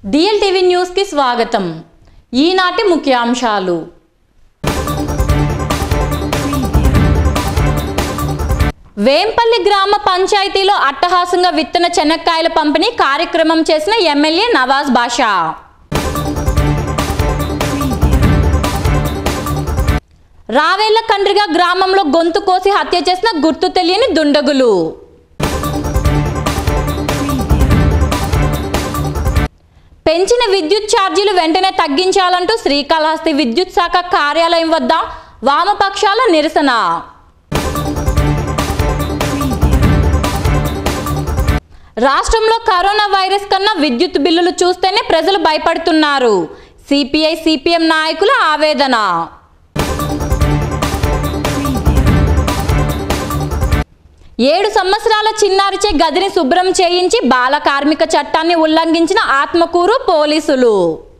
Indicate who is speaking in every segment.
Speaker 1: DLTV న్యూస్కి స్వాగతం ఈనాటి ముఖ్యాంశాలు వేంపల్లి గ్రామ పంచాయతీలో అట్టహాసంగా విత్తన చెనక్కాయల పంపిణీ కార్యక్రమం చేసిన ఎమ్మెల్యే నవాజ్ బాషా రావేళ్ల కండ్రిగా గ్రామంలో గొంతు కోసి హత్య చేసిన గుర్తు తెలియని దుండగులు పెంచిన విద్యుత్ ఛార్జీలు వెంటనే తగ్గించాలంటూ శ్రీకాళహస్తి విద్యుత్ శాఖ కార్యాలయం వద్ద వామపక్షాల నిరసన రాష్ట్రంలో కరోనా వైరస్ కన్నా విద్యుత్ బిల్లులు చూస్తేనే ప్రజలు భయపడుతున్నారు సిపిఐ సిపిఎం నాయకుల ఆవేదన ఏడు సంవత్సరాల చిన్నారిచే గదిని శుభ్రం చేయించి బాల కార్మిక చట్టాన్ని ఉల్లంఘించిన ఆత్మకూరు పోలీసులు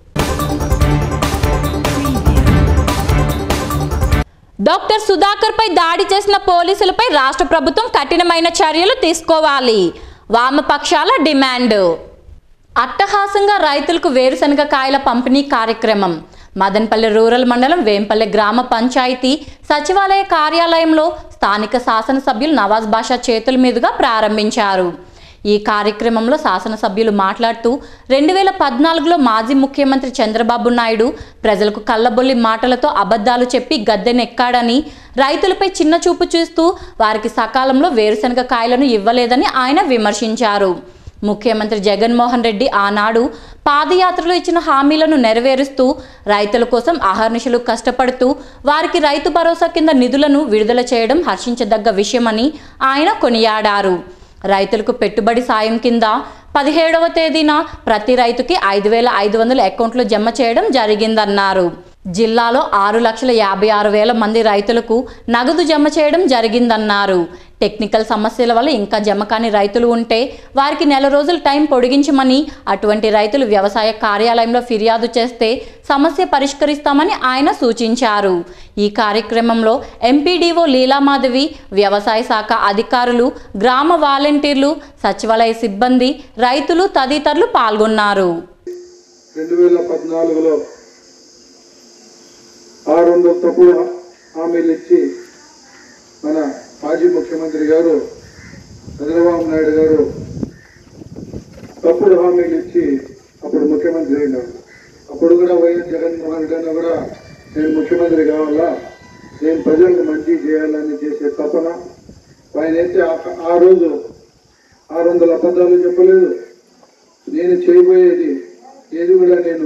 Speaker 1: డాక్టర్ సుధాకర్ పై దాడి చేసిన పోలీసులపై రాష్ట్ర ప్రభుత్వం కఠినమైన చర్యలు తీసుకోవాలి వామపక్షాల డిమాండ్ అట్టహాసంగా రైతులకు వేరుశనగ కాయల పంపిణీ కార్యక్రమం మదనపల్లి రూరల్ మండలం వేంపల్లె గ్రామ పంచాయతీ సచివాలయ కార్యాలయంలో స్థానిక శాసనసభ్యులు నవాజ్ బాషా చేతుల మీదుగా ప్రారంభించారు ఈ కార్యక్రమంలో శాసనసభ్యులు మాట్లాడుతూ రెండు వేల పద్నాలుగులో మాజీ ముఖ్యమంత్రి చంద్రబాబు నాయుడు ప్రజలకు కళ్ళబొల్లి మాటలతో అబద్ధాలు చెప్పి గద్దెనెక్కాడని రైతులపై చిన్న చూపు చూస్తూ వారికి సకాలంలో వేరుశనగ కాయలను ఇవ్వలేదని ఆయన విమర్శించారు ముఖ్యమంత్రి జగన్మోహన్ రెడ్డి ఆనాడు పాదయాత్రలో ఇచ్చిన హామీలను నెరవేరుస్తూ రైతుల కోసం అహర్నిశలు కష్టపడుతూ వారికి రైతు భరోసా కింద నిధులను విడుదల చేయడం హర్షించదగ్గ విషయమని ఆయన కొనియాడారు రైతులకు పెట్టుబడి సాయం కింద పదిహేడవ తేదీన ప్రతి రైతుకి ఐదు వేల ఐదు వందల అకౌంట్లో జమ చేయడం జరిగిందన్నారు జిల్లాలో ఆరు లక్షల యాభై ఆరు వేల మంది రైతులకు నగదు జమ చేయడం జరిగిందన్నారు టెక్నికల్ సమస్యల వల్ల ఇంకా జమ కాని రైతులు ఉంటే వారికి నెల రోజులు టైం పొడిగించమని అటువంటి రైతులు వ్యవసాయ కార్యాలయంలో ఫిర్యాదు చేస్తే సమస్య పరిష్కరిస్తామని ఆయన సూచించారు ఈ కార్యక్రమంలో ఎంపీడీఓ లీలామాధవి వ్యవసాయ శాఖ అధికారులు గ్రామ వాలంటీర్లు సచివాలయ సిబ్బంది రైతులు తదితరులు పాల్గొన్నారు
Speaker 2: రెండు వేల పద్నాలుగులో ఆరు వందల తప్పుడు హామీలు ఇచ్చి మన మాజీ ముఖ్యమంత్రి గారు చంద్రబాబు నాయుడు గారు తప్పుడు హామీలు ఇచ్చి అప్పుడు ముఖ్యమంత్రి అయినాడు అప్పుడు కూడా వైఎస్ జగన్మోహన్ రెడ్డి అన్న కూడా నేను ముఖ్యమంత్రి కావాలా నేను ప్రజలకు మంచి చేయాలని చేసే తపన ఆయన అయితే ఆ- ఆ రోజు ఆరు వందల అబద్ధాలు చెప్పలేదు నేను చేయబోయేది ఏది కూడా నేను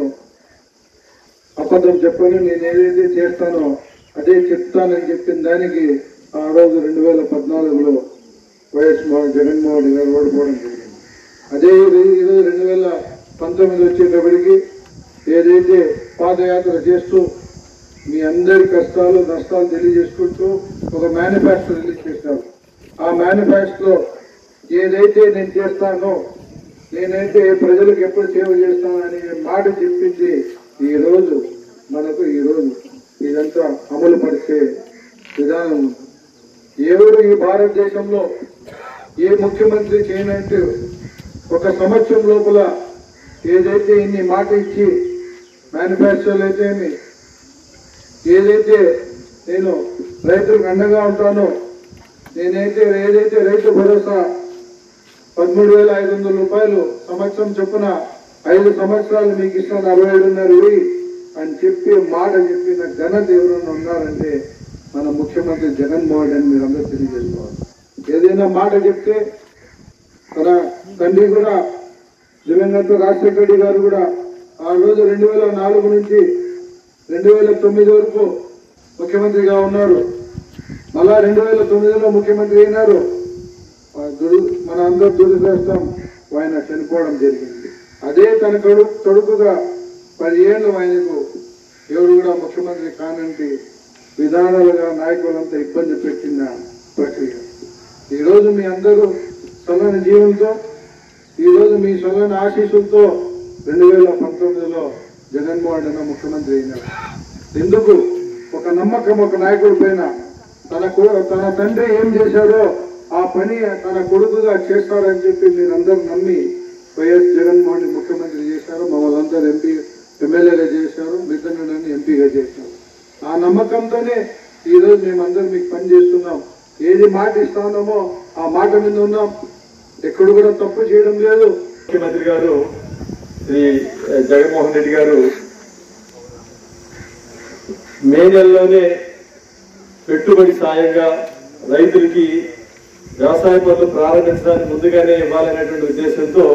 Speaker 2: అబద్ధం చెప్పను నేను ఏదైతే చేస్తానో అదే చెప్తానని చెప్పిన దానికి ఆ రోజు రెండు వేల పద్నాలుగులో వైఎస్ మోహన్ జగన్మోహన్ రెడ్డి గారు ఓడిపోవడం జరిగింది అదే ఇది- ఈరోజు రెండు వేల పంతొమ్మిది వచ్చేటప్పటికి ఏదైతే పాదయాత్ర చేస్తూ మీ అందరి కష్టాలు నష్టాలు తెలియజేసుకుంటూ ఒక మేనిఫెస్టో రిలీజ్ చేశారు ఆ మేనిఫెస్టో ఏదైతే నేను చేస్తానో నేనైతే ప్రజలకు ఎప్పుడు సేవ చేస్తానని మాట చెప్పింది ఈ రోజు మనకు ఈ రోజు ఇదంతా అమలు పరిచే విధానం ఉంది. ఎవరు ఈ భారతదేశంలో ఏ ముఖ్యమంత్రి చేయనట్టు ఒక సంవత్సరం లోపల ఏదైతే ఇన్ని మాట ఇచ్చి మేనిఫెస్టోలు అయితే ఏదైతే నేను రైతులకు అండగా ఉంటానో నేనైతే ఏదైతే రైతు భరోసా పదమూడు వేల ఐదు వందల రూపాయలు సంవత్సరం చొప్పున ఐదు సంవత్సరాలు మీకు ఇస్తాను అరవై ఏడున్నర వెయ్యి అని చెప్పి మాట చెప్పిన ఘనత ఎవరన్నా ఉన్నారంటే మన ముఖ్యమంత్రి జగన్మోహన్ రెడ్డి మీరు అందరూ తెలియజేసుకోవాలి ఏదైనా మాట చెప్తే తన తండ్రి కూడా దివంగత రాజశేఖర రెడ్డి గారు కూడా ఆ రోజు రెండు వేల నాలుగు నుంచి రెండు వేల తొమ్మిది వరకు ముఖ్యమంత్రిగా ఉన్నారు మళ్ళా రెండు వేల తొమ్మిదిలో ముఖ్యమంత్రి అయినారు ఆ దురు- మన అందరు దురదృష్టం ఆయన చనిపోవడం జరిగింది అదే తన కొడుకు కొడుకుగా పది ఏళ్ళు ఆయనకు ఎవరు కూడా ముఖ్యమంత్రి కానంటి విధానాలుగా నాయకులంతా ఇబ్బంది పెట్టిన ప్రక్రియ ఈరోజు మీ అందరూ చల్లని జీవంతో ఈరోజు మీ చల్లని ఆశీస్సులతో రెండు వేల పంతొమ్మిదిలో జగన్మోహన్ రెడ్డి ముఖ్యమంత్రి అయినారు ఎందుకు ఒక నమ్మకం ఒక నాయకుడి పైన తన కొ- తన తండ్రి ఏం చేశాడో ఆ పని తన కొడుకుగా చేస్తాడని చెప్పి మీరందరూ నమ్మి వైఎస్ జగన్మోహన్ రెడ్డి ముఖ్యమంత్రి చేసి చేశారు మమ్మల్ని అందరూ ఎంపీ ఎమ్మెల్యేగా చేశారు మిగతా నన్ను ఎంపీగా చేశారు ఆ నమ్మకంతోనే ఈరోజు మేమందరం మీకు పని చేస్తున్నాం ఏది మాట ఇస్తా ఉన్నామో ఆ మాట మీద ఉన్నాం ఎక్కడ కూడా తప్పు చేయడం లేదు
Speaker 3: ముఖ్యమంత్రి గారు శ్రీ జగన్మోహన్ రెడ్డి గారు మే నెలలోనే పెట్టుబడి సాయంగా రైతులకి వ్యవసాయ పనులు ప్రారంభించడానికి ముందుగానే ఇవ్వాలనేటువంటి ఉద్దేశంతో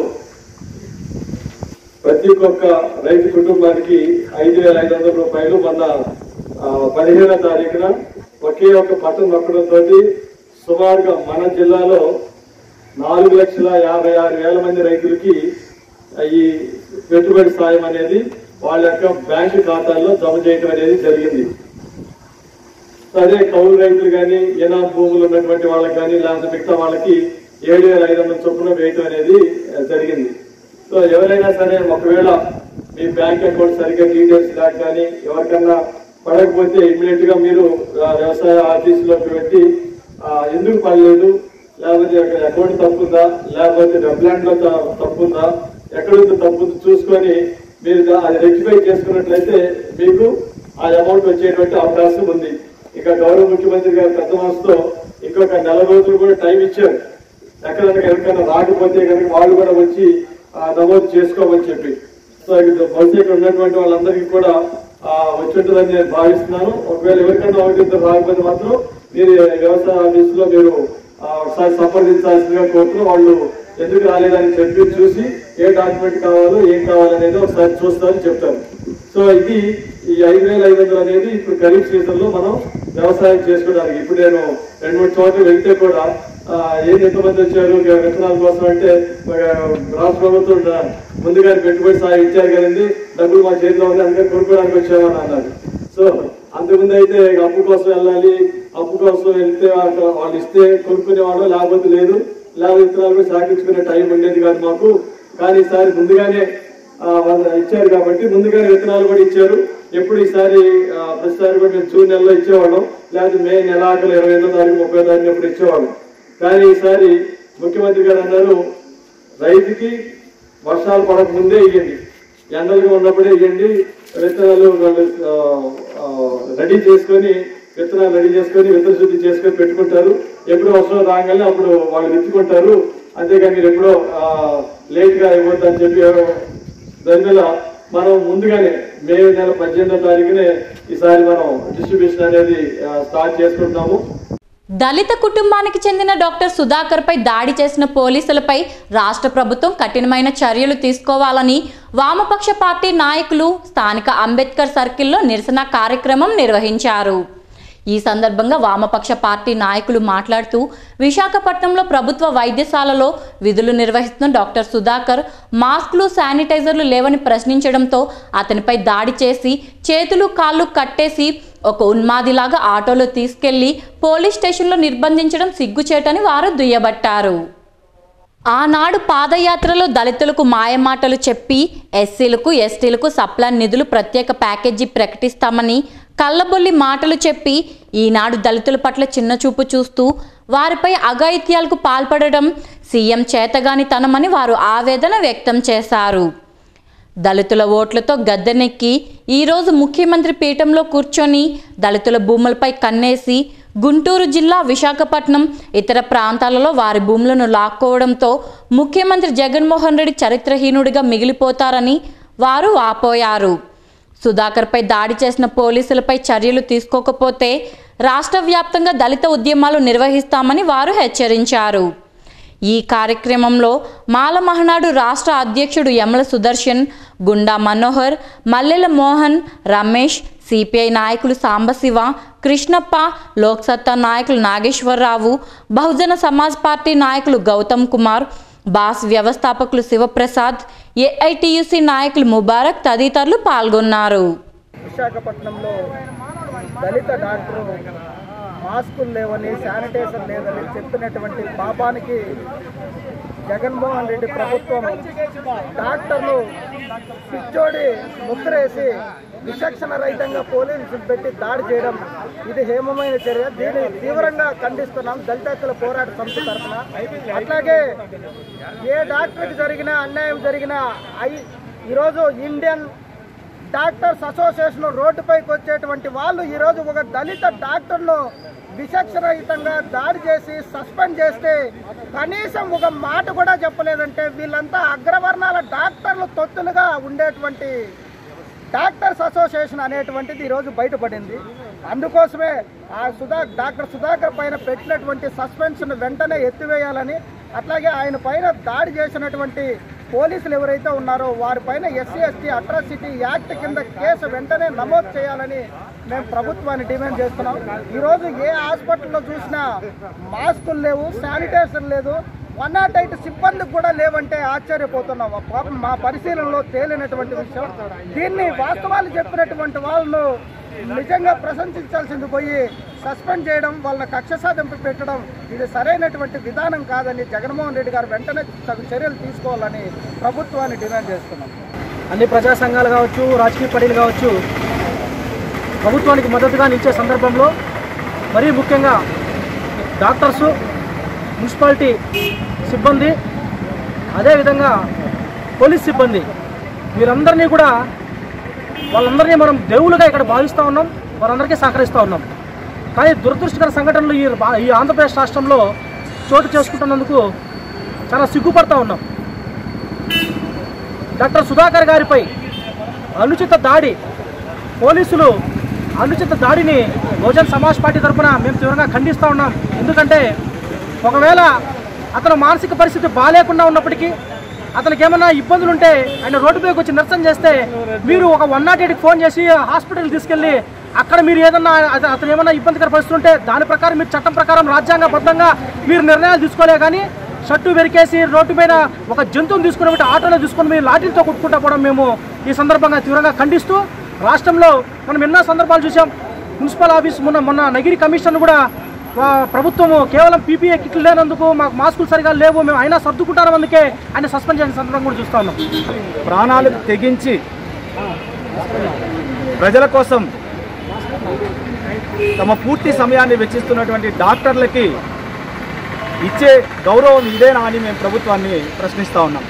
Speaker 3: ప్రతి ఒక్క రైతు కుటుంబానికి ఐదు వేల ఐదు వందల రూపాయలు మొన్న ఆ, పదిహేనో తారీఖున ఒకే ఒక్క బటన్ నొక్కడంతో సుమారుగా మన జిల్లాలో నాలుగు లక్షల యాభై ఆరు వేల మంది రైతులకి ఈ పెట్టుబడి సాయం అనేది వాళ్ళ యొక్క బ్యాంకు ఖాతాల్లో జమ చేయడం అనేది జరిగింది అదే కౌలు రైతులు కానీ ఏనా భూములు ఉన్నటువంటి వాళ్ళకి కానీ లేకపోతే మిగతా వాళ్ళకి ఏడు వేల ఐదు వందల చొప్పున వేయటం అనేది ఆ, జరిగింది సో ఎవరైనా సరే ఒకవేళ మీ బ్యాంక్ అకౌంట్ సరిగ్గా డీటెయిల్స్ లేక కానీ ఎవరికన్నా పడకపోతే ఇమ్మీడియట్ గా మీరు ఆ, వ్యవసాయ ఆఫీసులోకి పెట్టి ఆ, ఎందుకు పడలేదు లేకపోతే అక్కడ అకౌంట్ తప్పుందా లేకపోతే వెబ్లాండ్ లో త- తప్పుందా ఎక్కడుందో తప్పు చూసుకొని మీరు దా- అది రెక్టిఫై చేసుకున్నట్లయితే మీకు ఆ అమౌంట్ వచ్చేటువంటి అవకాశం ఉంది ఇక గౌరవ ముఖ్యమంత్రి గారు పెద్ద మనసుతో ఇంకొక నెల రోజులు కూడా టైం ఇచ్చారు ఎక్కడైనా ఎవరికైనా రాకపోతే కనుక వాళ్ళు కూడా వచ్చి ఆ, నమోదు చేసుకోమని చెప్పి సో ఇది బహుశా ఇక్కడ ఉన్నటువంటి వాళ్ళందరికీ కూడా ఆ, వచ్చి ఉంటుందని నేను భావిస్తున్నాను ఒకవేళ ఎవరికైనా ఒకటి ఇద్దరు రాకపోతే మాత్రం మీరు వ్యవసాయ ఆఫీసులో మీరు ఆ, ఒకసారి సంప్రదించాల్సిందిగా కోరుతూ వాళ్ళు ఎందుకు రాలేదని చెప్పి చూసి ఏ డాక్యుమెంట్ కావాలో ఏం కావాలనేది ఒకసారి చూస్తారని చెప్తారు సో ఇది ఈ ఐదు వేల ఐదు వందలు అనేది ఇప్పుడు ఖరీఫ్ సీజన్ లో మనం వ్యవసాయం చేసుకోవడానికి ఇప్పుడు నేను రెండు మూడు చోట్ల వెళ్తే కూడా ఆ, ఏంది ఎంతమంది వచ్చారు విత్తనాల కోసం అంటే ఆ, రాష్ట్ర ప్రభుత్వం డా- ముందుగానే పెట్టుబడి సాయం ఇచ్చారు కదండి డబ్బులు మా చేతిలో ఉంది అందుకని కొనుక్కోవడానికి వచ్చామని అన్నారు సో అంతకుముందు అయితే అప్పు కోసం వెళ్ళాలి అప్పు కోసం వెళ్తే అక్కడ వాళ్ళు ఇస్తే కొనుక్కునేవాడు లేకపోతే లేదు లేకపోతే విత్తనాలు కూడా సాగించుకునే టైం ఉండేది కాదు మాకు కానీ ఈసారి ముందుగానే ఆ, వాళ్ళు ఇచ్చారు కాబట్టి ముందుగానే విత్తనాలు కూడా ఇచ్చారు ఎప్పుడు ఈసారి ఆ, ప్రతిసారి కూడా మేము జూన్ నెలలో ఇచ్చేవాళ్ళం లేకపోతే మే నెల ఆకలి ఇరవై ఐదో తారీఖు ముప్పై తారీఖు ఎప్పుడు ఇచ్చేవాళ్ళం కానీ ఈసారి ముఖ్యమంత్రి గారు అన్నారు రైతుకి వర్షాలు పడక ముందే ఇవ్వండి ఎండలుగా ఉన్నప్పుడే ఇవ్వండి విత్తనాలు వాళ్ళు ఆ, ఆ, రెడీ చేసుకొని విత్తనాలు రెడీ చేసుకొని విత్తన శుద్ధి చేసుకొని పెట్టుకుంటారు ఎప్పుడు వర్షం రాగానే అప్పుడు వాళ్ళు విత్తుకుంటారు అంతేగాని మీరు ఎప్పుడో లేట్ గా అయిపోద్ది అని చెప్పి దానివల్ల మనం ముందుగానే మే నెల పద్దెనిమిదో తారీఖునే ఈసారి మనం డిస్ట్రిబ్యూషన్ అనేది స్టార్ట్ చేసుకుంటాము
Speaker 1: దళిత కుటుంబానికి చెందిన డాక్టర్ సుధాకర్పై దాడి చేసిన పోలీసులపై రాష్ట్ర ప్రభుత్వం కఠినమైన చర్యలు తీసుకోవాలని వామపక్ష పార్టీ నాయకులు స్థానిక అంబేద్కర్ సర్కిల్లో నిరసన కార్యక్రమం నిర్వహించారు ఈ సందర్భంగా వామపక్ష పార్టీ నాయకులు మాట్లాడుతూ విశాఖపట్నంలో ప్రభుత్వ వైద్యశాలలో విధులు నిర్వహిస్తున్న డాక్టర్ సుధాకర్ మాస్కులు శానిటైజర్లు లేవని ప్రశ్నించడంతో అతనిపై దాడి చేసి చేతులు కాళ్ళు కట్టేసి ఒక ఉన్మాదిలాగా ఆటోలో తీసుకెళ్లి పోలీస్ స్టేషన్లో నిర్బంధించడం సిగ్గుచేటని వారు దుయ్యబట్టారు ఆనాడు పాదయాత్రలో దళితులకు మాయమాటలు చెప్పి ఎస్సీలకు ఎస్టీలకు సప్లాన్ నిధులు ప్రత్యేక ప్యాకేజీ ప్రకటిస్తామని కళ్ళబొల్లి మాటలు చెప్పి ఈనాడు దళితుల పట్ల చిన్నచూపు చూస్తూ వారిపై అఘాయిత్యాలకు పాల్పడడం సీఎం చేతగానితనమని వారు ఆవేదన వ్యక్తం చేశారు దళితుల ఓట్లతో గద్దెనెక్కి ఈరోజు ముఖ్యమంత్రి పీఠంలో కూర్చొని దళితుల భూములపై కన్నేసి గుంటూరు జిల్లా విశాఖపట్నం ఇతర ప్రాంతాలలో వారి భూములను లాక్కోవడంతో ముఖ్యమంత్రి జగన్మోహన్ రెడ్డి చరిత్రహీనుడిగా మిగిలిపోతారని వారు వాపోయారు సుధాకర్పై దాడి చేసిన పోలీసులపై చర్యలు తీసుకోకపోతే రాష్ట్ర వ్యాప్తంగా దళిత ఉద్యమాలు నిర్వహిస్తామని వారు హెచ్చరించారు ఈ కార్యక్రమంలో మాల మహనాడు రాష్ట్ర అధ్యక్షుడు యమల సుదర్శన్ గుండా మనోహర్ మల్లెల మోహన్ రమేష్ సిపిఐ నాయకులు సాంబశివ కృష్ణప్ప లోక్సత్తా నాయకులు నాగేశ్వరరావు బహుజన సమాజ్ పార్టీ నాయకులు గౌతమ్ కుమార్ బాస్ వ్యవస్థాపకులు శివప్రసాద్ ఏఐటియుసి నాయకులు ముబారక్ తదితరులు పాల్గొన్నారు
Speaker 4: విశాఖపట్నంలో దళిత డాక్టరు మాస్కులు లేవని శానిటైజర్ లేదని చెప్పినటువంటి పాపానికి జగన్మోహన్ రెడ్డి ప్రభుత్వం డాక్టర్లు పిచ్చోడి ముద్రేసి విచక్షణ రహితంగా పోలీసులు పెట్టి దాడి చేయడం ఇది హేమమైన చర్య దీన్ని తీవ్రంగా ఖండిస్తున్నాం దళిత హక్కుల పోరాట సమితి తరఫున అట్లాగే ఏ డాక్టర్కి జరిగిన అన్యాయం జరిగిన ఐ ఈరోజు ఇండియన్ డాక్టర్స్ అసోసియేషన్ రోడ్డుపైకి వచ్చేటువంటి వాళ్ళు ఈరోజు ఒక దళిత డాక్టర్ను విచక్షరహితంగా దాడి చేసి సస్పెండ్ చేస్తే కనీసం ఒక మాట కూడా చెప్పలేదంటే వీళ్ళంతా అగ్రవర్ణాల డాక్టర్లు తొత్తులుగా ఉండేటువంటి డాక్టర్స్ అసోసియేషన్ అనేటువంటిది ఈరోజు బయటపడింది అందుకోసమే ఆ సుధా డాక్టర్ సుధాకర్ పైన పెట్టినటువంటి సస్పెన్షన్ వెంటనే ఎత్తివేయాలని అట్లాగే ఆయన పైన దాడి చేసినటువంటి పోలీసులు ఎవరైతే ఉన్నారో వారి పైన ఎస్సీ ఎస్టీ అట్రాసిటీ యాక్ట్ కింద కేసు వెంటనే నమోదు చేయాలని మేము ప్రభుత్వాన్ని డిమాండ్ చేస్తున్నాం ఈరోజు ఏ హాస్పిటల్లో చూసినా మాస్కులు లేవు శానిటైజర్ లేదు వన్ నాట్ ఎయిట్ సిబ్బందికి కూడా లేవంటే ఆశ్చర్యపోతున్నాం పాపం మా పరిశీలనలో తేలినటువంటి విషయం దీన్ని వాస్తవాలు చెప్పినటువంటి వాళ్ళను నిజంగా ప్రశంసించాల్సింది పోయి సస్పెండ్ చేయడం వాళ్ళ కక్ష సాధింపు పెట్టడం ఇది సరైనటువంటి విధానం కాదని జగన్మోహన్ రెడ్డి గారు వెంటనే తగు చర్యలు తీసుకోవాలని ప్రభుత్వాన్ని డిమాండ్ చేస్తున్నాం
Speaker 5: అన్ని ప్రజా సంఘాలు కావచ్చు రాజకీయ పార్టీలు కావచ్చు ప్రభుత్వానికి మద్దతుగా నిలిచే సందర్భంలో మరీ ముఖ్యంగా డాక్టర్సు మున్సిపాలిటీ సిబ్బంది అదేవిధంగా పోలీస్ సిబ్బంది వీరందరినీ కూడా వాళ్ళందరినీ మనం దేవులుగా ఇక్కడ భావిస్తూ ఉన్నాం వారందరికీ సహకరిస్తూ ఉన్నాం కానీ దురదృష్టకర సంఘటనలు ఈ బా- ఈ ఆంధ్రప్రదేశ్ రాష్ట్రంలో చోటు చేసుకుంటున్నందుకు చాలా సిగ్గుపడతా ఉన్నాం డాక్టర్ సుధాకర్ గారిపై అనుచిత దాడి పోలీసులు అనుచిత దాడిని బహుజన్ సమాజ్ పార్టీ తరఫున మేము తీవ్రంగా ఖండిస్తూ ఉన్నాం ఎందుకంటే ఒకవేళ అతను మానసిక పరిస్థితి బాగాలేకుండా ఉన్నప్పటికీ అతనికి ఏమన్నా ఇబ్బందులు ఉంటే ఆయన రోడ్డుపైకి వచ్చి నిరసన చేస్తే మీరు ఒక వన్ నాట్ ఎయిట్కి ఫోన్ చేసి హాస్పిటల్కి తీసుకెళ్ళి అక్కడ మీరు ఏదన్నా అత- అతను ఏమన్నా ఇబ్బందికర పరిస్థితి ఉంటే దాని ప్రకారం మీరు చట్టం ప్రకారం రాజ్యాంగబద్ధంగా మీరు నిర్ణయాలు తీసుకోలే కానీ షర్టు వెరికేసి రోడ్డు పైన ఒక జంతువుని తీసుకుని బట్టి ఆటోలో తీసుకుని మీరు లాఠీలతో కొట్టుకుంటా పోవడం మేము ఈ సందర్భంగా తీవ్రంగా ఖండిస్తూ రాష్ట్రంలో మనం ఎన్నో సందర్భాలు చూసాం మున్సిపల్ ఆఫీస్ మొన్న మొన్న నగిరి కమిషన్ కూడా ఆ, ప్రభుత్వము కేవలం పీపీఏ కిట్లు లేనందుకు మాకు మాస్కులు సరిగా లేవు మేము అయినా సర్దుకుంటారు అందుకే ఆయన సస్పెండ్ చేసిన సందర్భం కూడా చూస్తా ఉన్నాం
Speaker 6: ప్రాణాలు తెగించి ప్రజల కోసం తమ పూర్తి సమయాన్ని వెచ్చిస్తున్నటువంటి డాక్టర్లకి ఇచ్చే గౌరవం ఇదేనా అని మేము ప్రభుత్వాన్ని ప్రశ్నిస్తూ ఉన్నాం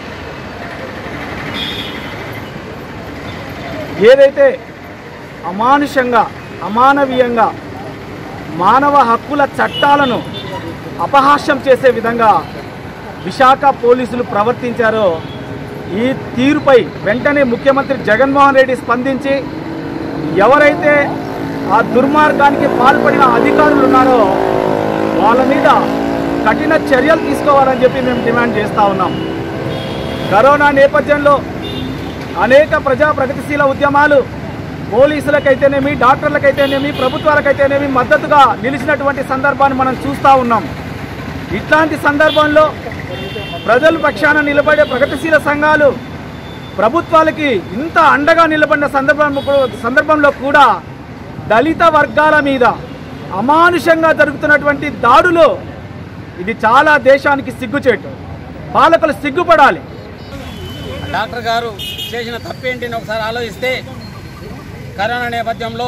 Speaker 6: ఏదైతే అమానుషంగా అమానవీయంగా మానవ హక్కుల చట్టాలను అపహాస్యం చేసే విధంగా విశాఖ పోలీసులు ప్రవర్తించారో ఈ తీరుపై వెంటనే ముఖ్యమంత్రి జగన్మోహన్ రెడ్డి స్పందించి ఎవరైతే ఆ దుర్మార్గానికి పాల్పడిన అధికారులు ఉన్నారో వాళ్ళ మీద కఠిన చర్యలు తీసుకోవాలని చెప్పి మేము డిమాండ్ చేస్తూ ఉన్నాం కరోనా నేపథ్యంలో అనేక ప్రజా ప్రగతిశీల ఉద్యమాలు పోలీసులకైతేనేమి డాక్టర్లకైతేనేమి ప్రభుత్వాలకైతేనేమి మద్దతుగా నిలిచినటువంటి సందర్భాన్ని మనం చూస్తూ ఉన్నాం ఇట్లాంటి సందర్భంలో ప్రజల పక్షాన నిలబడే ప్రగతిశీల సంఘాలు ప్రభుత్వాలకి ఇంత అండగా నిలబడిన సందర్భం సందర్భంలో కూడా దళిత వర్గాల మీద అమానుషంగా జరుగుతున్నటువంటి దాడులు ఇది చాలా దేశానికి సిగ్గుచేటు పాలకులు సిగ్గుపడాలి
Speaker 7: డాక్టర్ గారు చేసిన తప్పేంటిని ఒకసారి ఆలోచిస్తే కరోనా నేపథ్యంలో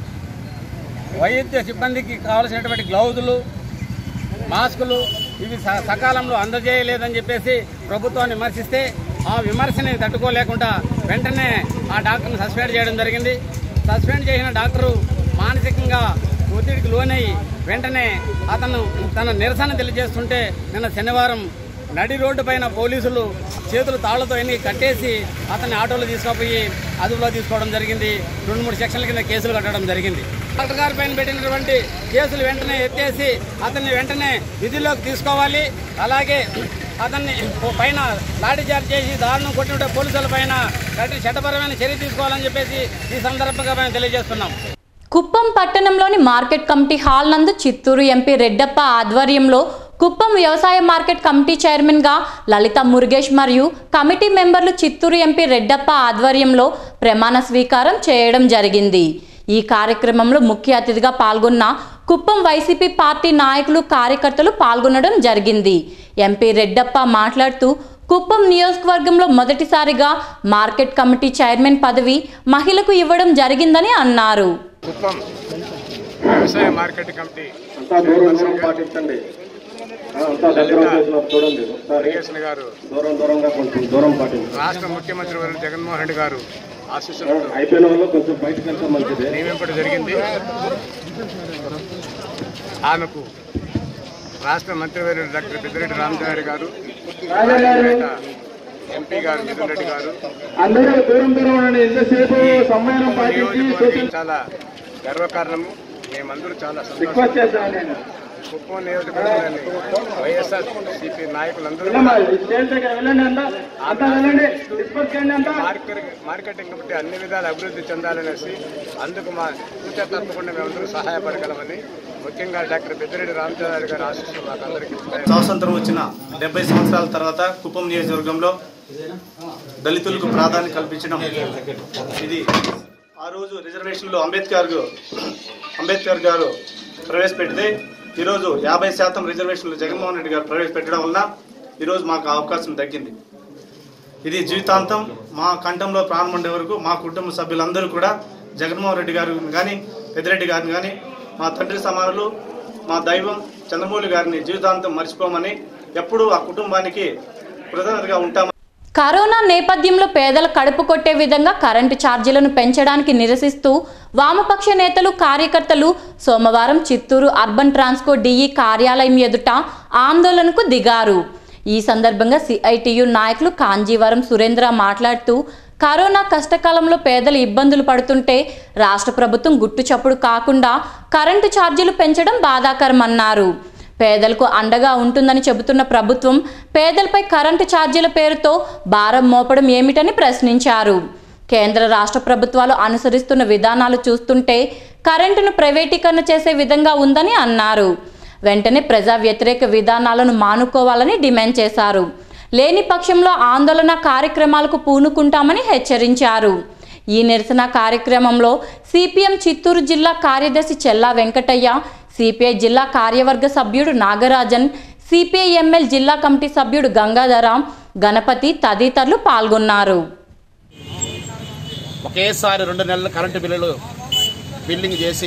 Speaker 7: వైద్య సిబ్బందికి కావలసినటువంటి గ్లౌజులు మాస్కులు ఇవి స- సకాలంలో అందజేయలేదని చెప్పేసి ప్రభుత్వాన్ని విమర్శిస్తే ఆ విమర్శని తట్టుకోలేకుండా వెంటనే ఆ డాక్టర్ని సస్పెండ్ చేయడం జరిగింది సస్పెండ్ చేసిన డాక్టరు మానసికంగా ఒత్తిడికి లోనై వెంటనే అతను తన నిరసన తెలియజేస్తుంటే నిన్న శనివారం నడి రోడ్డు పైన పోలీసులు చేతులు తాళ్లతో ఎన్ని కట్టేసి అతన్ని ఆటోలో తీసుకుపోయి అదుపులో తీసుకోవడం జరిగింది రెండు మూడు సెక్షన్ల కింద కేసులు కట్టడం జరిగింది డాక్టర్ గారి పైన పెట్టినటువంటి కేసులు వెంటనే ఎత్తేసి అతన్ని వెంటనే విధుల్లోకి తీసుకోవాలి అలాగే అతన్ని పైన లాఠీ చార్జ్ చేసి దారుణం కొట్టిన పోలీసుల పైన కఠిన చట్టపరమైన చర్య తీసుకోవాలని చెప్పేసి ఈ సందర్భంగా మేము తెలియజేస్తున్నాం
Speaker 1: కుప్పం పట్టణంలోని మార్కెట్ కమిటీ హాల్ నందు చిత్తూరు ఎంపీ రెడ్డప్ప ఆధ్వర్యంలో కుప్పం వ్యవసాయ మార్కెట్ కమిటీ చైర్మన్గా లలిత మురుగేష్ మరియు కమిటీ మెంబర్లు చిత్తూరు ఎంపీ రెడ్డప్ప ఆధ్వర్యంలో ప్రమాణ స్వీకారం చేయడం జరిగింది ఈ కార్యక్రమంలో ముఖ్య అతిథిగా పాల్గొన్న కుప్పం వైసీపీ పార్టీ నాయకులు కార్యకర్తలు పాల్గొనడం జరిగింది ఎంపీ రెడ్డప్ప మాట్లాడుతూ కుప్పం నియోజకవర్గంలో మొదటిసారిగా మార్కెట్ కమిటీ చైర్మన్ పదవి మహిళకు ఇవ్వడం జరిగిందని అన్నారు
Speaker 8: కుప్పం వ్యవసాయ మార్కెట్ కమిటీ
Speaker 3: చూడండి ఒకసారి
Speaker 8: మురుగేశన్ గారు
Speaker 3: దూరం దూరంగా కొంచెం దూరం పాటించండి
Speaker 8: రాష్ట్ర ముఖ్యమంత్రి వర్యులు జగన్మోహన్ రెడ్డి గారు ఆశీస్సులతో
Speaker 3: అయిపోయిన వాళ్ళు కొంచెం బయటకు వెళ్తే మంచిది
Speaker 8: నియమింపడం జరిగింది ఆమెకు రాష్ట్ర మంత్రివర్యులు డాక్టర్ పెద్దిరెడ్డి రామచంద్ర గారు రాజాపేట ఎంపీ గారు మిథున్ రెడ్డి గారు
Speaker 2: అందరూ దూరం దూరం ఉండండి ఎంతసేపు సమ్మేళనం పాటించి
Speaker 8: నియోజకవర్గం చాలా గర్వకారణము మేమందరూ చాలా
Speaker 2: రిక్వెస్ట్
Speaker 8: సంతోషం
Speaker 2: చేస్తాను నేను
Speaker 8: కుప్పం నియోజకవర్గంలోని వైఎస్ఆర్ సిపి నాయకులందరూ
Speaker 2: వెళ్ళమ్మా, స్టేజ్ దగ్గర వెళ్ళండి అంతా అంతా వెళ్ళండి డిస్పర్స్ చేయండి అంతా
Speaker 8: మార్కెట్ మార్కెటింగ్ బట్టి అన్ని విధాలు అభివృద్ధి చెందాలనేసి అందుకు మా సూచన తప్పకుండా మేమందరూ సహాయపడగలమని ముఖ్యంగా డాక్టర్ పెద్దిరెడ్డి రామచంద్ర గారి ఆశీస్సులు మాకు అందరికీ ఉంటాయి.
Speaker 9: స్వాతంత్రం వచ్చిన డెబ్బై సంవత్సరాల తర్వాత కుప్పం నియోజకవర్గంలో దళితులకు ప్రాధాన్యత కల్పించడం ఇది ఆ రోజు రిజర్వేషన్లో అంబేద్కర్ గా- అంబేద్కర్ గారు ప్రవేశపెడితే ఈరోజు యాభై శాతం రిజర్వేషన్లు జగన్మోహన్ రెడ్డి గారు ప్రవేశపెట్టడం వలన ఈరోజు మాకు ఆ అవకాశం దక్కింది ఇది జీవితాంతం మా కంఠంలో ప్రాణం ఉండే వరకు మా కుటుంబ సభ్యులందరూ కూడా జగన్మోహన్ రెడ్డి గారు కానీ పెద్దిరెడ్డి గారిని కానీ మా తండ్రి సమానులు మా దైవం చంద్రమౌళి గారిని జీవితాంతం మర్చిపోమని ఎప్పుడూ ఆ కుటుంబానికి కృతజ్ఞతగా ఉంటామని
Speaker 1: కరోనా నేపథ్యంలో పేదల కడుపు కొట్టే విధంగా కరెంటు ఛార్జీలను పెంచడానికి నిరసిస్తూ వామపక్ష నేతలు కార్యకర్తలు సోమవారం చిత్తూరు అర్బన్ ట్రాన్స్కో డిఈ కార్యాలయం ఎదుట ఆందోళనకు దిగారు ఈ సందర్భంగా సిఐటియు నాయకులు కాంజీవరం సురేంద్ర మాట్లాడుతూ కరోనా కష్టకాలంలో పేదలు ఇబ్బందులు పడుతుంటే రాష్ట్ర ప్రభుత్వం గుట్టు చప్పుడు కాకుండా కరెంటు ఛార్జీలు పెంచడం బాధాకరమన్నారు పేదలకు అండగా ఉంటుందని చెబుతున్న ప్రభుత్వం పేదలపై కరెంటు ఛార్జీల పేరుతో భారం మోపడం ఏమిటని ప్రశ్నించారు కేంద్ర రాష్ట్ర ప్రభుత్వాలు అనుసరిస్తున్న విధానాలు చూస్తుంటే కరెంటును ప్రైవేటీకరణ చేసే విధంగా ఉందని అన్నారు వెంటనే ప్రజా వ్యతిరేక విధానాలను మానుకోవాలని డిమాండ్ చేశారు లేని పక్షంలో ఆందోళన కార్యక్రమాలకు పూనుకుంటామని హెచ్చరించారు ఈ నిరసన కార్యక్రమంలో సిపిఎం చిత్తూరు జిల్లా కార్యదర్శి చెల్లా వెంకటయ్య సిపిఐ జిల్లా కార్యవర్గ సభ్యుడు నాగరాజన్ సిపిఐ ఎంఎల్ జిల్లా కమిటీ సభ్యుడు గంగాధరం గణపతి తదితరులు పాల్గొన్నారు
Speaker 10: ఒకేసారి రెండు నెలల కరెంటు బిల్లులు బిల్లింగ్ చేసి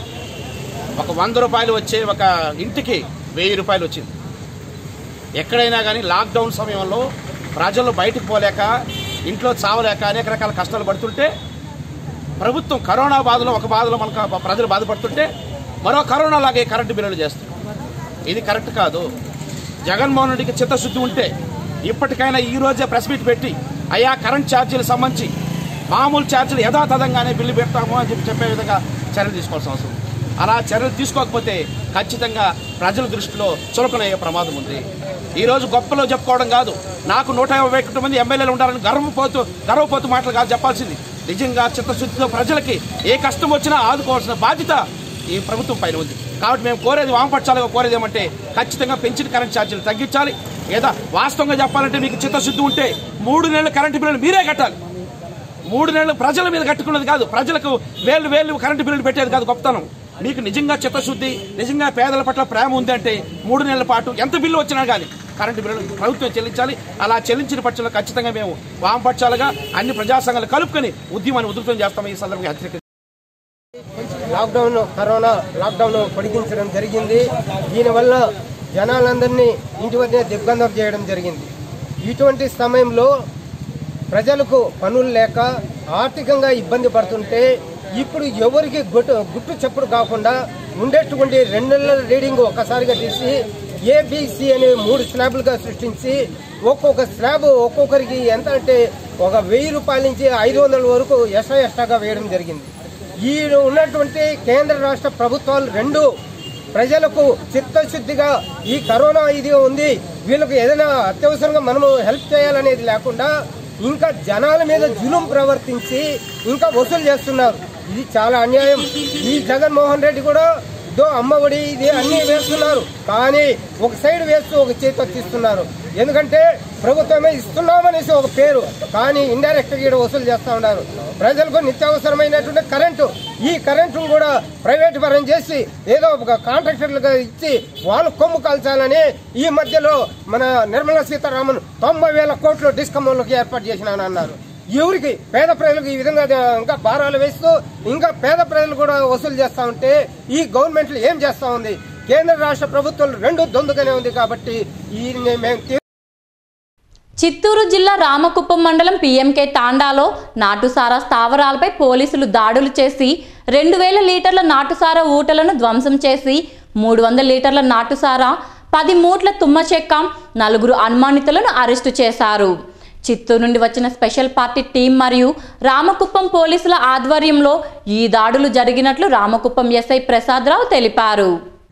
Speaker 10: ఒక వంద రూపాయలు వచ్చే ఒక ఇంటికి వెయ్యి రూపాయలు వచ్చింది ఎక్కడైనా కానీ లాక్డౌన్ సమయంలో ప్రజలు బయటకు పోలేక ఇంట్లో చావలేక అనేక రకాల కష్టాలు పడుతుంటే ప్రభుత్వం కరోనా బాధలో ఒక బాధలో మనకు ప్రజలు బాధపడుతుంటే మరో కరోనా లాగే కరెంటు బిల్లులు చేస్తుంది ఇది కరెక్ట్ కాదు జగన్మోహన్ రెడ్డికి చిత్తశుద్ధి ఉంటే ఇప్పటికైనా ఈ రోజే ప్రెస్ మీట్ పెట్టి అయ్యా కరెంట్ ఛార్జీలు సంబంధించి మామూలు ఛార్జీలు యథాతథంగానే బిల్లు పెడతాము అని చెప్పి చెప్పే విధంగా చర్యలు తీసుకోవాల్సిన అవసరం ఉంది. అలా చర్యలు తీసుకోకపోతే ఖచ్చితంగా ప్రజల దృష్టిలో చులకనయ్యే ప్రమాదం ఉంది ఈ రోజు గొప్పలో చెప్పుకోవడం కాదు నాకు నూట యాభై ఒకటి మంది ఎమ్మెల్యేలు ఉండాలని గర్వపోతూ గర్వపోతూ మాటలు కాదు చెప్పాల్సింది నిజంగా చిత్తశుద్ధితో ప్రజలకి ఏ కష్టం వచ్చినా ఆదుకోవాల్సిన బాధ్యత ఈ ప్రభుత్వం పైన ఉంది కాబట్టి మేము కోరేది వామపక్షాలుగా కోరేది ఏమంటే ఖచ్చితంగా పెంచిన కరెంట్ ఛార్జీలు తగ్గించాలి లేదా వాస్తవంగా చెప్పాలంటే మీకు చిత్తశుద్ధి ఉంటే మూడు నెలల కరెంటు బిల్లులు మీరే కట్టాలి మూడు నెలలు ప్రజల మీద కట్టుకున్నది కాదు ప్రజలకు వేలు వేలు కరెంటు బిల్లులు పెట్టేది కాదు గొప్పతనం మీకు నిజంగా చిత్తశుద్ధి నిజంగా పేదల పట్ల ప్రేమ ఉందంటే మూడు నెలల పాటు ఎంత బిల్లు వచ్చినా కానీ కరెంటు బిల్లులు ప్రభుత్వం చెల్లించాలి అలా చెల్లించిన పక్షంలో ఖచ్చితంగా మేము వామపక్షాలుగా అన్ని ప్రజా సంఘాలు కలుపుకొని ఉద్యమాన్ని ఉధృతం చేస్తాం ఈ సందర్భంగా హెచ్చరిక
Speaker 4: లాక్డౌన్ కరోనా లాక్డౌన్ పొడిగించడం జరిగింది దీనివల్ల జనాలందరినీ ఇంటి వద్దే దిగ్బంధం చేయడం జరిగింది ఇటువంటి సమయంలో ప్రజలకు పనులు లేక ఆర్థికంగా ఇబ్బంది పడుతుంటే ఇప్పుడు ఎవరికి గుట్టు గుట్టు చప్పుడు కాకుండా ఉండేటువంటి రెండు నెలల రీడింగ్ ఒక్కసారిగా తీసి ఏబిసి అనే మూడు స్లాబ్లుగా సృష్టించి ఒక్కొక్క స్లాబ్ ఒక్కొక్కరికి ఎంత అంటే ఒక వెయ్యి రూపాయల నుంచి ఐదు వందల వరకు ఎక్స్ట్రా ఎక్స్ట్రాగా వేయడం జరిగింది ఈ ఉన్నటువంటి కేంద్ర రాష్ట్ర ప్రభుత్వాలు రెండు ప్రజలకు చిత్తశుద్ధిగా ఈ కరోనా ఇది ఉంది వీళ్ళకి ఏదైనా అత్యవసరంగా మనము హెల్ప్ చేయాలనేది లేకుండా ఇంకా జనాల మీద జులుం ప్రవర్తించి ఇంకా వసూలు చేస్తున్నారు ఇది చాలా అన్యాయం ఈ జగన్మోహన్ రెడ్డి కూడా దో అమ్మఒడి ఇది అన్ని వేస్తున్నారు కానీ ఒక సైడ్ వేస్తూ ఒక చేతి తీస్తున్నారు ఎందుకంటే ప్రభుత్వమే ఇస్తున్నామనేసి ఒక పేరు కానీ ఇండైరెక్ట్ గా వసూలు చేస్తా ఉన్నారు ప్రజలకు నిత్యావసరమైనటువంటి కరెంటు ఈ కరెంటును కూడా ప్రైవేట్ పరం చేసి ఏదో ఒక కాంట్రాక్టర్లుగా ఇచ్చి వాళ్ళు కొమ్ము కాల్చాలని ఈ మధ్యలో మన నిర్మలా సీతారామన్ తొంభై వేల కోట్లు డిస్కమ్లోకి ఏర్పాటు చేసినాను అన్నారు ఎవరికి పేద ప్రజలకు ఈ విధంగా ఇంకా భారాలు వేస్తూ ఇంకా పేద ప్రజలు కూడా వసూలు చేస్తా ఉంటే ఈ గవర్నమెంట్ ఏం చేస్తా ఉంది
Speaker 11: కేంద్ర రాష్ట్ర ప్రభుత్వాలు రెండు దొందుగానే ఉంది కాబట్టి ఈ మేము తీ-
Speaker 1: చిత్తూరు జిల్లా రామకుప్పం మండలం పీఎంకే తాండాలో నాటుసారా స్థావరాలపై పోలీసులు దాడులు చేసి రెండు వేల లీటర్ల నాటుసారా ఊటలను ధ్వంసం చేసి మూడు వందల లీటర్ల నాటుసారా పది మూట్ల తుమ్మ చెక్క నలుగురు అనుమానితులను అరెస్టు చేశారు చిత్తూరు నుండి వచ్చిన స్పెషల్ పార్టీ టీం మరియు రామకుప్పం పోలీసుల ఆధ్వర్యంలో ఈ దాడులు జరిగినట్లు రామకుప్పం ఎస్ఐ ప్రసాదరావు తెలిపారు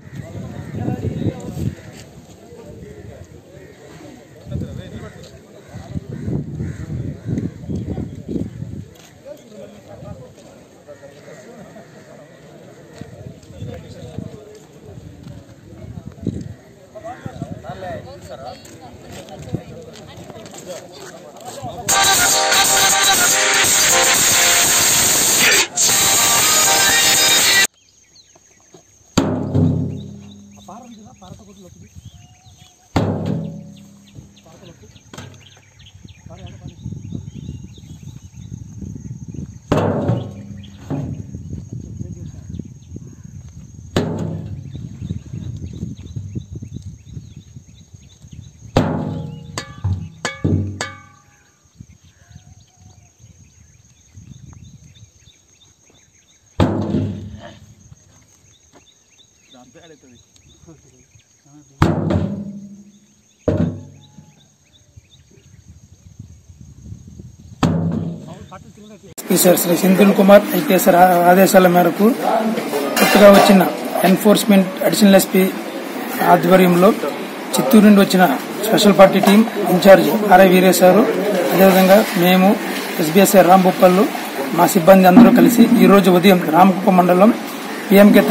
Speaker 12: సార్ శ్రీ సెంథిల్ కుమార్ ఐపీఎస్ ఆదేశాల మేరకు కొత్తగా వచ్చిన ఎన్ఫోర్స్మెంట్ అడిషనల్ ఎస్పీ ఆధ్వర్యంలో చిత్తూరు నుండి వచ్చిన special party team in-charge RI వీరేశారు అదేవిధంగా మేము ఎస్బీఎస్ఆర్ రాంబొప్పళ్ళు మా సిబ్బంది అందరూ కలిసి ఈ రోజు ఉదయం రామకుప్ప మండలం పిఎంకే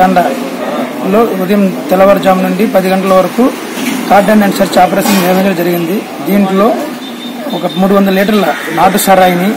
Speaker 12: తండాలో ఉదయం తెల్లవారుజాము నుండి పది గంటల వరకు కార్డన్ అండ్ సెర్చ్ ఆపరేషన్ నిర్వహించడం జరిగింది దీంట్లో ఒక మూడు వందల లీటర్ల నాటు సరాయిని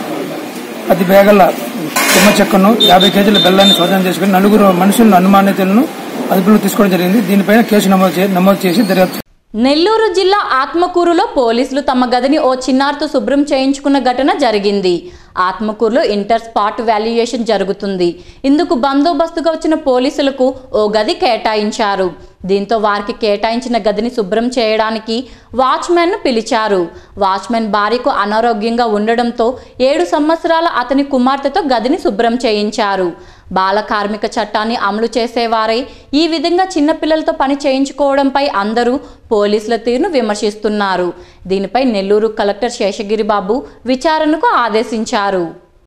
Speaker 12: పది బ్యాగుల తుమ్మ చెక్కను యాభై కేజీల బెల్లాన్ని స్వాధీనం చేసుకుని నలుగురు మనుషులను అనుమానితులను అదుపులో తీసుకోవడం జరిగింది దీనిపైన కేసు నమోదు చే- నమోదు చేసి దర్యాప్తు
Speaker 1: నెల్లూరు జిల్లా ఆత్మకూరులో పోలీసులు తమ గదిని ఓ చిన్నారితో శుభ్రం చేయించుకున్న ఘటన జరిగింది ఆత్మకూరులో ఇంటర్ స్పాట్ వాల్యుయేషన్ జరుగుతుంది ఇందుకు బందోబస్తుగా వచ్చిన పోలీసులకు ఓ గది కేటాయించారు దీంతో వారికి కేటాయించిన గదిని శుభ్రం చేయడానికి వాచ్మెన్ను పిలిచారు వాచ్మెన్ భార్యకు అనారోగ్యంగా ఉండడంతో ఏడు సంవత్సరాల అతని కుమార్తెతో గదిని శుభ్రం చేయించారు బాల కార్మిక చట్టాన్ని అమలు చేసేవారే ఈ విధంగా చిన్నపిల్లలతో పని చేయించుకోవడంపై అందరూ పోలీసుల తీరును విమర్శిస్తున్నారు దీనిపై నెల్లూరు కలెక్టర్ శేషగిరి బాబు విచారణకు ఆదేశించారు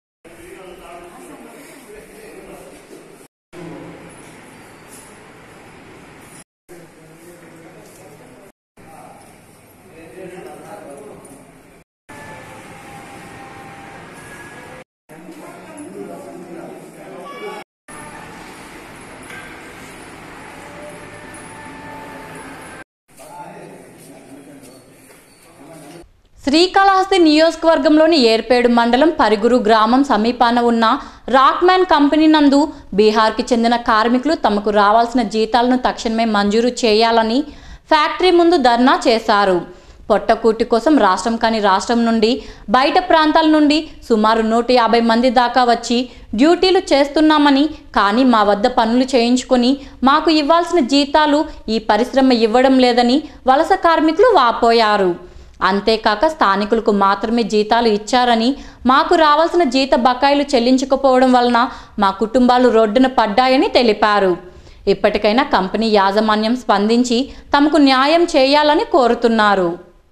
Speaker 1: శ్రీకాళహస్తి నియోజకవర్గంలోని ఏర్పేడు మండలం పరిగురు గ్రామం సమీపాన ఉన్న రాక్మ్యాన్ కంపెనీ నందు బీహార్కి చెందిన కార్మికులు తమకు రావాల్సిన జీతాలను తక్షణమే మంజూరు చేయాలని ఫ్యాక్టరీ ముందు ధర్నా చేశారు పొట్టకూటి కోసం రాష్ట్రం కాని రాష్ట్రం నుండి బయట ప్రాంతాల నుండి సుమారు నూట యాభై మంది దాకా వచ్చి డ్యూటీలు చేస్తున్నామని కానీ మా వద్ద పనులు చేయించుకొని మాకు ఇవ్వాల్సిన జీతాలు ఈ పరిశ్రమ ఇవ్వడం లేదని వలస కార్మికులు వాపోయారు అంతేకాక స్థానికులకు మాత్రమే జీతాలు ఇచ్చారని మాకు రావాల్సిన జీత బకాయిలు చెల్లించకపోవడం వలన మా కుటుంబాలు రోడ్డున పడ్డాయని తెలిపారు ఇప్పటికైనా కంపెనీ యాజమాన్యం స్పందించి తమకు న్యాయం చేయాలని కోరుతున్నారు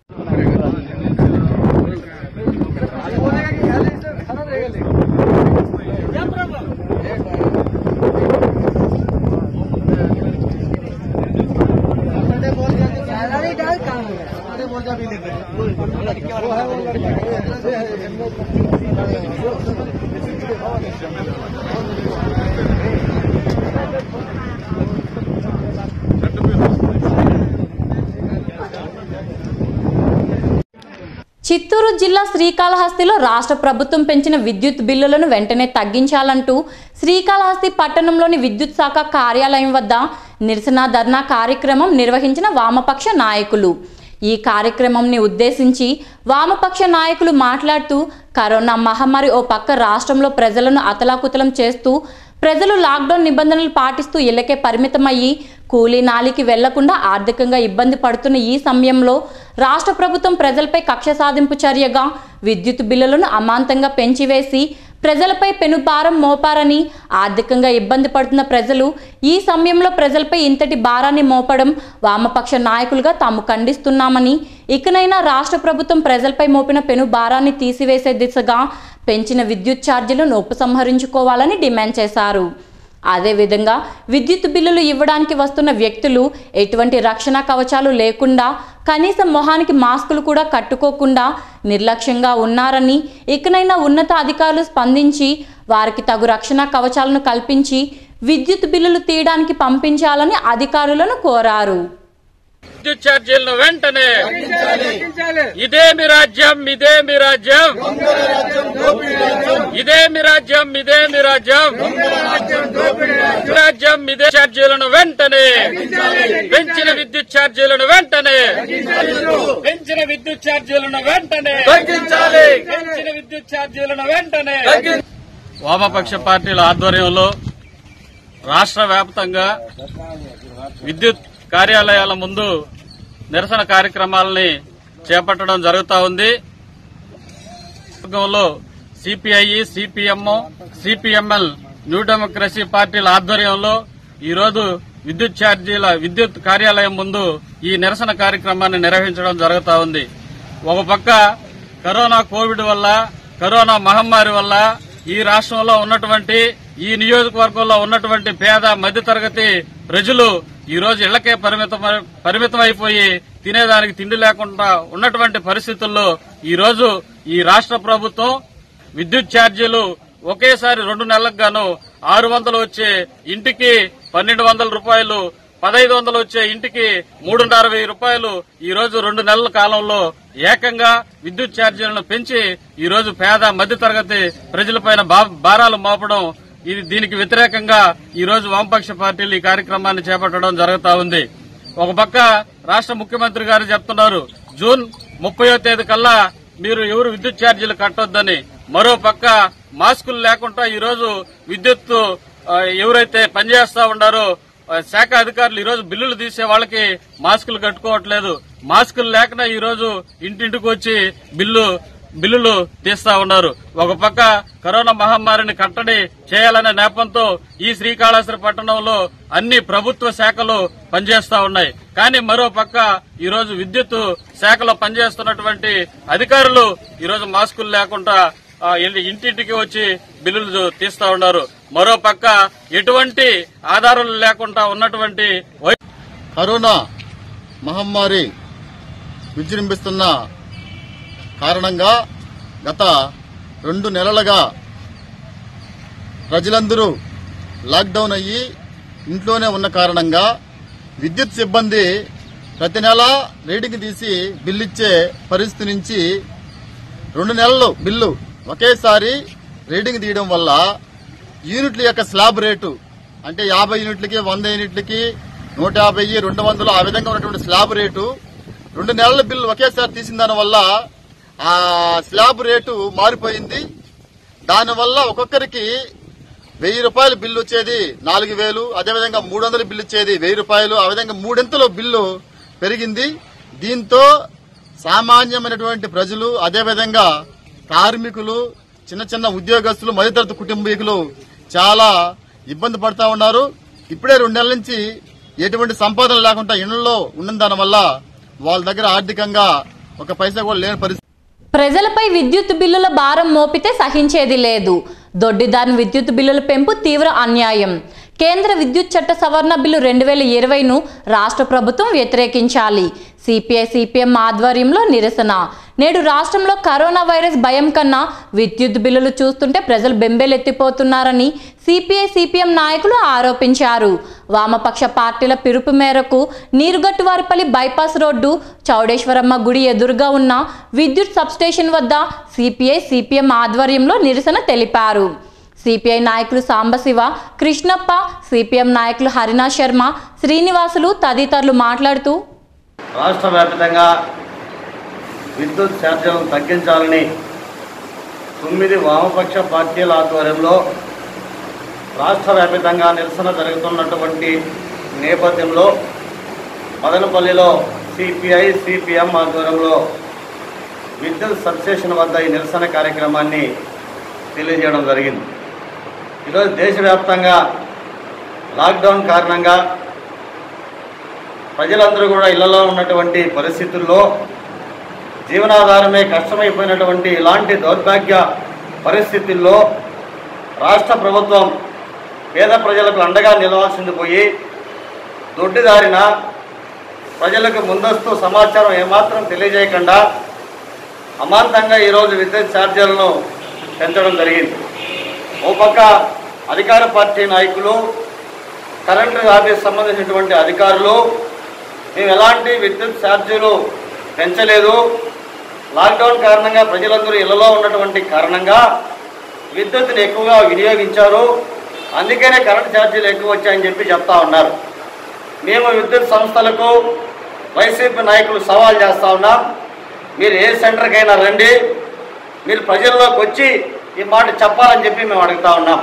Speaker 1: చిత్తూరు జిల్లా శ్రీకాళహస్తిలో రాష్ట్ర ప్రభుత్వం పెంచిన విద్యుత్ బిల్లులను వెంటనే తగ్గించాలంటూ శ్రీకాళహస్తి పట్టణంలోని విద్యుత్ శాఖ కార్యాలయం వద్ద నిరసన ధర్నా కార్యక్రమం నిర్వహించిన వామపక్ష నాయకులు ఈ కార్యక్రమంని ఉద్దేశించి వామపక్ష నాయకులు మాట్లాడుతూ కరోనా మహమ్మారి ఓ పక్క రాష్ట్రంలో ప్రజలను అతలాకుతలం చేస్తూ ప్రజలు లాక్డౌన్ నిబంధనలు పాటిస్తూ ఇళ్లకే పరిమితమయ్యి కూలీ నాలికి వెళ్లకుండా ఆర్థికంగా ఇబ్బంది పడుతున్న ఈ సమయంలో రాష్ట్ర ప్రభుత్వం ప్రజలపై కక్ష సాధింపు చర్యగా విద్యుత్ బిల్లులను అమాంతంగా పెంచివేసి ప్రజలపై పెనుభారం మోపారని ఆర్థికంగా ఇబ్బంది పడుతున్న ప్రజలు ఈ సమయంలో ప్రజలపై ఇంతటి భారాన్ని మోపడం వామపక్ష నాయకులుగా తాము ఖండిస్తున్నామని ఇకనైనా రాష్ట్ర ప్రభుత్వం ప్రజలపై మోపిన పెను భారాన్ని తీసివేసే దిశగా పెంచిన విద్యుత్ ఛార్జీలను ఉపసంహరించుకోవాలని డిమాండ్ చేశారు అదేవిధంగా విద్యుత్ బిల్లులు ఇవ్వడానికి వస్తున్న వ్యక్తులు ఎటువంటి రక్షణ కవచాలు లేకుండా కనీసం మొహానికి మాస్కులు కూడా కట్టుకోకుండా నిర్లక్ష్యంగా ఉన్నారని ఇకనైనా ఉన్నత అధికారులు స్పందించి వారికి తగు రక్షణ కవచాలను కల్పించి విద్యుత్ బిల్లులు తీయడానికి పంపించాలని అధికారులను కోరారు
Speaker 13: విద్యుత్ ఛార్జీలను వెంటనే ఇదేమి రాజ్యం ఇదేమి రాజ్యం ఇదేమి రాజ్యం ఇదేమి రాజ్యం రాజ్యం ఇదే ఛార్జీలను వెంటనే పెంచిన విద్యుత్ ఛార్జీలను వెంటనే పెంచిన విద్యుత్ ఛార్జీలను వెంటనే తగ్గించాలి పెంచిన విద్యుత్ ఛార్జీలను వెంటనే వామపక్ష పార్టీల ఆధ్వర్యంలో రాష్ట్ర వ్యాప్తంగా విద్యుత్ కార్యాలయాల ముందు నిరసన కార్యక్రమాలని చేపట్టడం జరుగుతా ఉంది వర్గంలో CPI CPM CPIML new democracy పార్టీల ఆధ్వర్యంలో ఈ రోజు విద్యుత్ ఛార్జీల విద్యుత్ కార్యాలయం ముందు ఈ నిరసన కార్యక్రమాన్ని నిర్వహించడం జరుగుతా ఉంది ఒక పక్క కరోనా కోవిడ్ వల్ల కరోనా మహమ్మారి వల్ల ఈ రాష్ట్రంలో ఉన్నటువంటి ఈ నియోజకవర్గంలో ఉన్నటువంటి పేద మధ్యతరగతి ప్రజలు ఈ రోజు ఇళ్లకే పరిమితం పరిమితం అయిపోయి తినేదానికి తిండి లేకుండా ఉన్నటువంటి పరిస్థితుల్లో ఈ రోజు ఈ రాష్ట్ర ప్రభుత్వం విద్యుత్ ఛార్జీలు ఒకేసారి రెండు నెలలకు గాను ఆరు వందలు వచ్చే ఇంటికి పన్నెండు వందల రూపాయలు పదహైదు వందలు వచ్చే ఇంటికి మూడున్నర వెయ్యి రూపాయలు ఈ రోజు రెండు నెలల కాలంలో ఏకంగా విద్యుత్ ఛార్జీలను పెంచి ఈ రోజు పేద మధ్యతరగతి ప్రజలపైన బా- భారాలు మోపడం ఇది దీనికి వ్యతిరేకంగా ఈ రోజు వామపక్ష పార్టీలు ఈ కార్యక్రమాన్ని చేపట్టడం జరుగుతా ఉంది ఒక పక్క రాష్ట్ర ముఖ్యమంత్రి గారు చెప్తున్నారు జూన్ ముప్పయో తేదీ కల్లా మీరు ఎవరు విద్యుత్ ఛార్జీలు కట్టొద్దని మరో పక్క మాస్కులు లేకుండా ఈ రోజు విద్యుత్ ఆ, ఎవరైతే పనిచేస్తా ఉన్నారో ఆ, శాఖ అధికారులు ఈ రోజు బిల్లులు తీసే వాళ్ళకి మాస్కులు కట్టుకోవట్లేదు మాస్కులు లేకుండా ఈ రోజు ఇంటింటికి వచ్చి బిల్లు బిల్లులు తీస్తా ఉన్నారు ఒక పక్క కరోనా మహమ్మారిని కట్టడి చేయాలనే నేపంతో ఈ శ్రీకాళహస్తి పట్టణంలో అన్ని ప్రభుత్వ శాఖలు పనిచేస్తా ఉన్నాయి కానీ మరో పక్క ఈ రోజు విద్యుత్ శాఖలో పనిచేస్తున్నటువంటి అధికారులు ఈ రోజు మాస్కులు లేకుండా ఆ, ఇంటి- ఇంటింటికి వచ్చి బిల్లులు తీస్తా ఉన్నారు మరో పక్క ఎటువంటి ఆధారాలు లేకుండా ఉన్నటువంటి వై-
Speaker 14: కరోనా మహమ్మారి విజృంభిస్తున్న కారణంగా గత రెండు నెలలుగా ప్రజలందరూ లాక్డౌన్ అయ్యి ఇంట్లోనే ఉన్న కారణంగా విద్యుత్ సిబ్బంది ప్రతి నెల రీడింగ్ తీసి బిల్లు ఇచ్చే పరిస్థితి నుంచి రెండు నెలలు బిల్లు ఒకేసారి రీడింగ్ తీయడం వల్ల యూనిట్ల యొక్క స్లాబ్ రేటు అంటే యాభై యూనిట్లకి వంద యూనిట్లకి నూట యాభై రెండు వందలు ఆ విధంగా ఉన్నటువంటి స్లాబ్ రేటు రెండు నెలల బిల్లు ఒకేసారి తీసిన దానివల్ల ఆ స్లాబ్ రేటు మారిపోయింది దానివల్ల ఒక్కొక్కరికి వెయ్యి రూపాయలు బిల్లు వచ్చేది నాలుగు వేలు అదేవిధంగా మూడు వందలు బిల్లు వచ్చేది వెయ్యి రూపాయలు ఆ విధంగా మూడింతలు బిల్లు పెరిగింది దీంతో సామాన్యమైనటువంటి ప్రజలు అదేవిధంగా కార్మికులు చిన్న చిన్న ఉద్యోగస్తులు మధ్యతరగతి కుటుంబీకులు చాలా ఇబ్బంది పడతా ఉన్నారు ఇప్పుడే రెండు నెలల నుంచి ఎటువంటి సంపాదన లేకుండా ఇళ్లలో ఉన్న దానివల్ల వాళ్ళ దగ్గర ఆర్థికంగా ఒక పైసా కూడా లేని పరిస్థితి
Speaker 1: ప్రజలపై విద్యుత్ బిల్లుల భారం మోపితే సహించేది లేదు దొడ్డిదాని విద్యుత్ బిల్లుల పెంపు తీవ్ర అన్యాయం కేంద్ర విద్యుత్ చట్ట సవరణ బిల్లు రెండు వేల ఇరవైను రాష్ట్ర ప్రభుత్వం వ్యతిరేకించాలి సిపిఐ సిపిఎం ఆధ్వర్యంలో నిరసన నేడు రాష్ట్రంలో కరోనా వైరస్ భయం కన్నా విద్యుత్ బిల్లులు చూస్తుంటే ప్రజలు బెంబేలెత్తిపోతున్నారని సిపిఐ సిపిఎం నాయకులు ఆరోపించారు వామపక్ష పార్టీల పిలుపు మేరకు నీరుగట్టువారిపల్లి బైపాస్ రోడ్డు చౌడేశ్వరమ్మ గుడి ఎదురుగా ఉన్న విద్యుత్ సబ్స్టేషన్ వద్ద సిపిఐ సిపిఎం ఆధ్వర్యంలో నిరసన తెలిపారు సిపిఐ నాయకులు సాంబశివ కృష్ణప్ప సిపిఎం నాయకులు హరినా శర్మ శ్రీనివాసులు తదితరులు మాట్లాడుతూ
Speaker 15: రాష్ట్ర వ్యాప్తంగా విద్యుత్ ఛార్జీలను తగ్గించాలని తొమ్మిది వామపక్ష పార్టీల ఆధ్వర్యంలో రాష్ట్ర వ్యాపితంగా నిరసన జరుగుతున్నటువంటి నేపథ్యంలో మదనపల్లిలో సిపిఐ సిపిఎం ఆధ్వర్యంలో విద్యుత్ సబ్స్టేషన్ వద్ద ఈ నిరసన కార్యక్రమాన్ని తెలియజేయడం జరిగింది ఈరోజు దేశవ్యాప్తంగా లాక్డౌన్ కారణంగా ప్రజలందరూ కూడా ఇళ్లలో ఉన్నటువంటి పరిస్థితుల్లో జీవనాధారమే కష్టమైపోయినటువంటి ఇలాంటి దౌర్భాగ్య పరిస్థితుల్లో రాష్ట్ర ప్రభుత్వం పేద ప్రజలకు అండగా నిలవాల్సింది పోయి దొడ్డిదారిన ప్రజలకు ముందస్తు సమాచారం ఏమాత్రం తెలియజేయకుండా అమాంతంగా ఈరోజు విద్యుత్ ఛార్జీలను పెంచడం జరిగింది ఓ పక్క అధికార పార్టీ నాయకులు కరెంటు ఆఫీస్ సంబంధించినటువంటి అధికారులు మేము ఎలాంటి విద్యుత్ ఛార్జీలు పెంచలేదు లాక్డౌన్ కారణంగా ప్రజలందరూ ఇళ్లలో ఉన్నటువంటి కారణంగా విద్యుత్తుని ఎక్కువగా వినియోగించారు అందుకనే కరెంట్ ఛార్జీలు ఎక్కువ వచ్చాయని చెప్పి చెప్తా ఉన్నారు మేము విద్యుత్ సంస్థలకు వైసీపీ నాయకులు సవాల్ చేస్తా ఉన్నాం మీరు ఏ సెంటర్కైనా రండి మీరు ప్రజల్లోకి వచ్చి ఈ మాట చెప్పాలని చెప్పి మేము అడుగుతా ఉన్నాం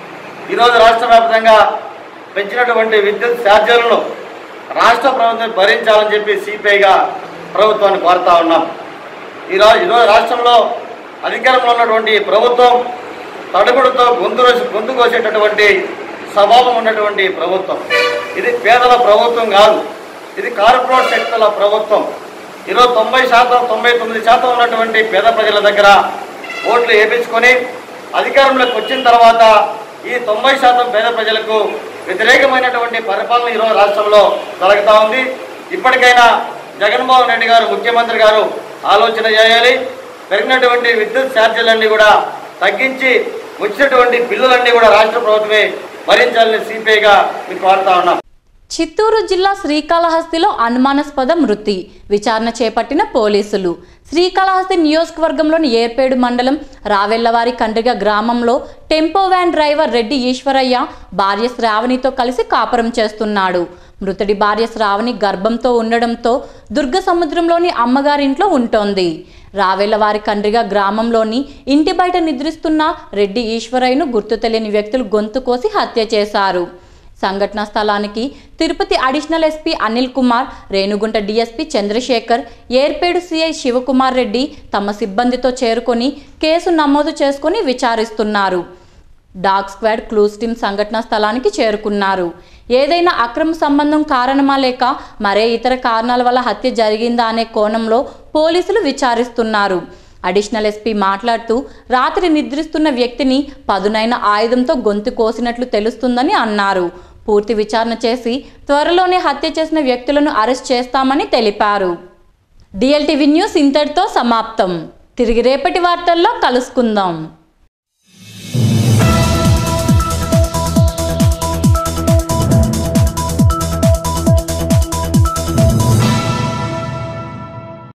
Speaker 15: ఈరోజు రాష్ట్ర వ్యాప్తంగా పెంచినటువంటి విద్యుత్ ఛార్జీలను రాష్ట్ర ప్రభుత్వం భరించాలని చెప్పి సిపిఐగా ప్రభుత్వాన్ని కోరుతా ఉన్నాం ఈరోజు ఈరోజు రాష్ట్రంలో అధికారంలో ఉన్నటువంటి ప్రభుత్వం తడుగుడుతో గొంతు గొంతు కోసేటటువంటి స్వభావం ఉన్నటువంటి ప్రభుత్వం ఇది పేదల ప్రభుత్వం కాదు ఇది కార్పొరేట్ శక్తుల ప్రభుత్వం ఈరోజు తొంభై శాతం తొంభై తొమ్మిది శాతం ఉన్నటువంటి పేద ప్రజల దగ్గర ఓట్లు వేయించుకొని అధికారంలోకి వచ్చిన తర్వాత ఈ తొంభై శాతం పేద ప్రజలకు వ్యతిరేకమైనటువంటి పరిపాలన ఈరోజు రాష్ట్రంలో జరుగుతూ ఉంది ఇప్పటికైనా జగన్మోహన్ రెడ్డి గారు ముఖ్యమంత్రి గారు ఆలోచన చేయాలి పెరిగినటువంటి విద్యుత్ ఛార్జీలన్నీ కూడా తగ్గించి వచ్చినటువంటి బిల్లులన్నీ కూడా రాష్ట్ర ప్రభుత్వమే భరించాలని సిపిఐగా మీకు కోరుతా ఉన్నాం
Speaker 1: చిత్తూరు జిల్లా శ్రీకాళహస్తిలో అనుమానాస్పద మృతి విచారణ చేపట్టిన పోలీసులు శ్రీకాళహస్తి నియోజకవర్గంలోని ఏర్పేడు మండలం రావెల్లవారి కండ్రిగ గ్రామంలో tempo van driver Reddy Eshwaraiah భార్య శ్రావణితో కలిసి కాపురం చేస్తున్నాడు మృతుడి భార్య శ్రావణి గర్భంతో ఉండడంతో దుర్గ సముద్రంలోని అమ్మగారింట్లో ఉంటోంది రావెల్లవారి కండ్రిగ గ్రామంలోని ఇంటి బయట నిద్రిస్తున్న రెడ్డి ఈశ్వరయ్యను గుర్తు తెలియని వ్యక్తులు గొంతు కోసి హత్య చేశారు సంఘటనా స్థలానికి Tirupati additional SP Anil Kumar Renigunta DSP Chandrashekar Yerpedu CI Shivakumar Reddy తమ సిబ్బందితో చేరుకొని కేసు నమోదు చేసుకొని విచారిస్తున్నారు డాగ్ స్క్వాడ్ క్లూస్ టీమ్ సంఘటనా స్థలానికి చేరుకున్నారు ఏదైనా అక్రమ సంబంధం కారణమా లేక మరే ఇతర కారణాల వల్ల హత్య జరిగిందా అనే కోణంలో పోలీసులు విచారిస్తున్నారు అడిషనల్ ఎస్పీ మాట్లాడుతూ రాత్రి నిద్రిస్తున్న వ్యక్తిని పదునైన ఆయుధంతో గొంతు కోసినట్లు తెలుస్తుందని అన్నారు పూర్తి విచారణ చేసి త్వరలోనే హత్య చేసిన వ్యక్తులను అరెస్ట్ చేస్తామని తెలిపారు డిఎల్టీవీ న్యూస్ ఇంతటితో సమాప్తం తిరిగి రేపటి వార్తల్లో కలుసుకుందాం